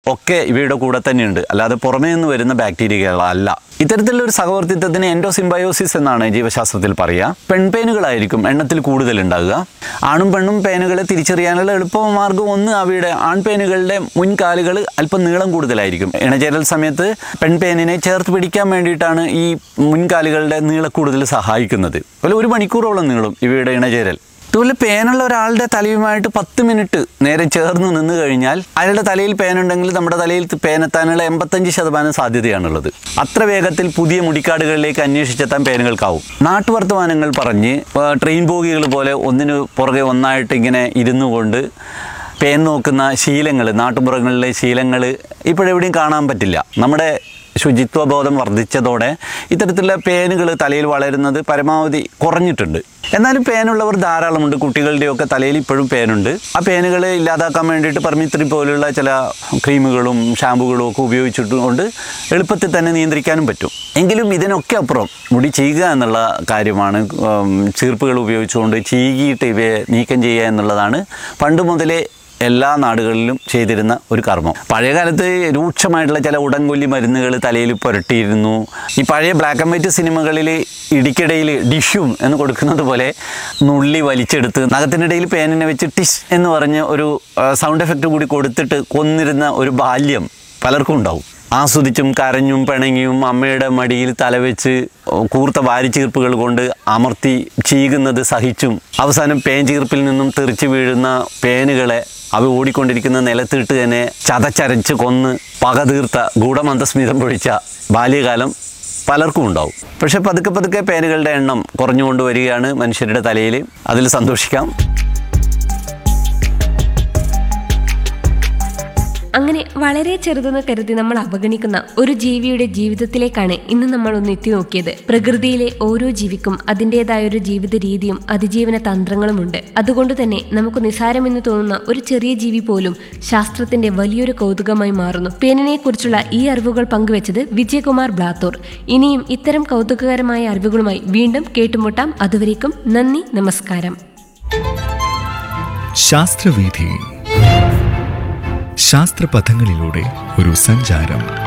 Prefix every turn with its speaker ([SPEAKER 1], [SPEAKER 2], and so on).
[SPEAKER 1] ഒക്കെ ഇവയുടെ കൂടെ തന്നെയുണ്ട് അല്ലാതെ പുറമേ നിന്ന് വരുന്ന ബാക്ടീരിയകളല്ല ഇത്തരത്തിലുള്ള ഒരു സഹവർത്തിത്വത്തിന് എൻഡോസിംബയോസിസ് എന്നാണ് ജീവശാസ്ത്രത്തിൽ പറയുക പെൺപേനുകളായിരിക്കും എണ്ണത്തിൽ കൂടുതൽ ഉണ്ടാകുക ആണും പെണ്ണും പേനുകളെ തിരിച്ചറിയാനുള്ള എളുപ്പ മാർഗ്ഗം ഒന്ന് അവയുടെ ആൺപേനുകളുടെ മുൻകാലുകൾ അല്പം നീളം കൂടുതലായിരിക്കും ഇണചേരൽ സമയത്ത് പെൺപേനിനെ ചേർത്ത് പിടിക്കാൻ വേണ്ടിയിട്ടാണ് ഈ മുൻകാലുകളുടെ നീളക്കൂടുതൽ സഹായിക്കുന്നത് അതുപോലെ ഒരു മണിക്കൂറോളം നീളും ഇവയുടെ ഇണചേരൽ ഇതുപോലെ പേനുള്ള ഒരാളുടെ തലയുമായിട്ട് പത്ത് മിനിറ്റ് നേരെ ചേർന്ന് നിന്ന് കഴിഞ്ഞാൽ അയാളുടെ തലയിൽ പേനുണ്ടെങ്കിൽ നമ്മുടെ തലയിൽ പേനെത്താനുള്ള എൺപത്തഞ്ച് ശതമാനം സാധ്യതയാണുള്ളത് അത്ര വേഗത്തിൽ പുതിയ മുടിക്കാടുകളിലേക്ക് അന്വേഷിച്ചെത്താൻ പേനുകൾക്കാവും നാട്ടുവർത്തമാനങ്ങൾ പറഞ്ഞ് ആ, ട്രെയിൻ ബോഗികൾ പോലെ ഒന്നിനു പുറകെ ഒന്നായിട്ട് ഇങ്ങനെ ഇരുന്നു കൊണ്ട് പേൻ നോക്കുന്ന ശീലങ്ങൾ നാട്ടുപുറങ്ങളിലെ ശീലങ്ങൾ ഇപ്പോഴെവിടെയും കാണാൻ പറ്റില്ല നമ്മുടെ ശുചിത്വബോധം വർദ്ധിച്ചതോടെ ഇത്തരത്തിലുള്ള പേനുകൾ തലയിൽ വളരുന്നത് പരമാവധി കുറഞ്ഞിട്ടുണ്ട് എന്നാലും പേനുള്ളവർ ധാരാളമുണ്ട് കുട്ടികളുടെയൊക്കെ തലയിൽ ഇപ്പോഴും പേനുണ്ട് ആ പേനുകൾ ഇല്ലാതാക്കാൻ വേണ്ടിയിട്ട് പെർമിത്രി പോലുള്ള ചില ക്രീമുകളും ഷാമ്പുകളും ഒക്കെ ഉപയോഗിച്ചിട്ടുകൊണ്ട് എളുപ്പത്തിൽ തന്നെ നിയന്ത്രിക്കാനും പറ്റും എങ്കിലും ഇതിനൊക്കെ അപ്പുറം മുടി ചീകുക എന്നുള്ള കാര്യമാണ് ഉം, ചീർപ്പുകൾ ഉപയോഗിച്ചുകൊണ്ട് ചീകിയിട്ട് ഇവയെ നീക്കം ചെയ്യുക എന്നുള്ളതാണ് പണ്ട് മുതലേ എല്ലാ നാടുകളിലും ചെയ്തിരുന്ന ഒരു കർമ്മം പഴയ കാലത്ത് രൂക്ഷമായിട്ടുള്ള ചില ഉടൻകൊല്ലി മരുന്നുകൾ തലയിൽ പുരട്ടിയിരുന്നു ഈ പഴയ ബ്ലാക്ക് ആൻഡ് വൈറ്റ് സിനിമകളിൽ ഇടിക്കിടയിൽ ഡിഷ്യൂം എന്ന് കൊടുക്കുന്നത് പോലെ നുള്ളി വലിച്ചെടുത്ത് നഖത്തിനിടയിൽ പേനിനെ വെച്ച് ടിഷ് എന്ന് പറഞ്ഞ് ഒരു സൗണ്ട് എഫക്റ്റ് കൂടി കൊടുത്തിട്ട് കൊന്നിരുന്ന ഒരു ബാല്യം പലർക്കും ഉണ്ടാവും ആസ്വദിച്ചും കരഞ്ഞും പിണങ്ങിയും അമ്മയുടെ മടിയിൽ തലവെച്ച് കൂർത്ത വാരിച്ചീർപ്പുകൾ കൊണ്ട് അമർത്തി ചീകുന്നത് സഹിച്ചും അവസാനം പേൻ ചീർപ്പിൽ നിന്നും തെറിച്ചു വീഴുന്ന പേനുകളെ അവ ഓടിക്കൊണ്ടിരിക്കുന്ന നിലത്തിട്ട് തന്നെ ചതച്ചരച്ച് കൊന്ന് പക തീർത്ത ഗൂഢമന്ദസ്മിതം പൊഴിച്ച ബാല്യകാലം പലർക്കും ഉണ്ടാവും പക്ഷെ പതുക്കെ പതുക്കെ പേനുകളുടെ എണ്ണം കുറഞ്ഞുകൊണ്ട് വരികയാണ് മനുഷ്യരുടെ തലയിൽ അതിൽ സന്തോഷിക്കാം
[SPEAKER 2] അങ്ങനെ വളരെ ചെറുതെന്ന് കരുതി നമ്മൾ അവഗണിക്കുന്ന ഒരു ജീവിയുടെ ജീവിതത്തിലേക്കാണ് ഇന്ന് നമ്മൾ ഒന്ന് എത്തി നോക്കിയത് പ്രകൃതിയിലെ ഓരോ ജീവിക്കും അതിൻ്റെതായ ഒരു ജീവിത രീതിയും അതിജീവന തന്ത്രങ്ങളുമുണ്ട് അതുകൊണ്ട് തന്നെ നമുക്ക് നിസാരമെന്ന് തോന്നുന്ന ഒരു ചെറിയ ജീവി പോലും ശാസ്ത്രത്തിന്റെ വലിയൊരു കൗതുകമായി മാറുന്നു പേനിനെ കുറിച്ചുള്ള ഈ അറിവുകൾ പങ്കുവച്ചത് വിജയകുമാർ ബ്ലാത്തൂർ ഇനിയും ഇത്തരം കൗതുകകരമായ അറിവുകളുമായി വീണ്ടും കേട്ടുമുട്ടാം അതുവരേക്കും നന്ദി നമസ്കാരം
[SPEAKER 3] ശാസ്ത്രവീഥി ശാസ്ത്രപഥങ്ങളിലൂടെ ഒരു സഞ്ചാരം